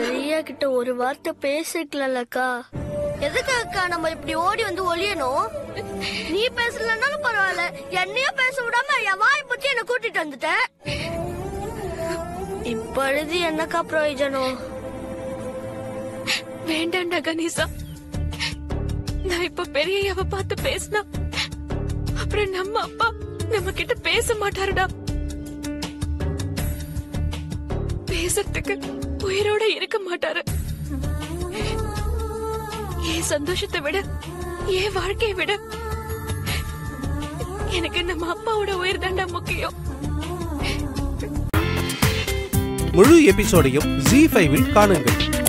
பெரிய கிட்ட ஒரு வார்த்தை பேசிக்கலக்கா எதுக்காக்கா நம்ம இப்படி ஓடி வந்து ஒளியணும் நீ பேசலனாலும் பரவாயில்ல என்னையும் பேச விடாம என் வாய் பத்தி என்ன கூட்டிட்டு வந்துட்ட இப்ப எழுதி என்னக்கா பிரயோஜனம் வேண்டாம்டா கணேசா நான் இப்ப பெரியவ பார்த்து பேசினா அப்புறம் நம்ம அப்பா நம்ம கிட்ட பேச மாட்டாருடா பேசுறதுக்கு உயிரோட இருக்க மாட்டாரு என் சந்தோஷத்தை விட என் வாழ்க்கையை விட எனக்கு நம்ம அப்பாவோட உயிர் தாண்டா முக்கியம் முழு எபிசோடையும் ஜி ஃபைவில் காணுங்கள்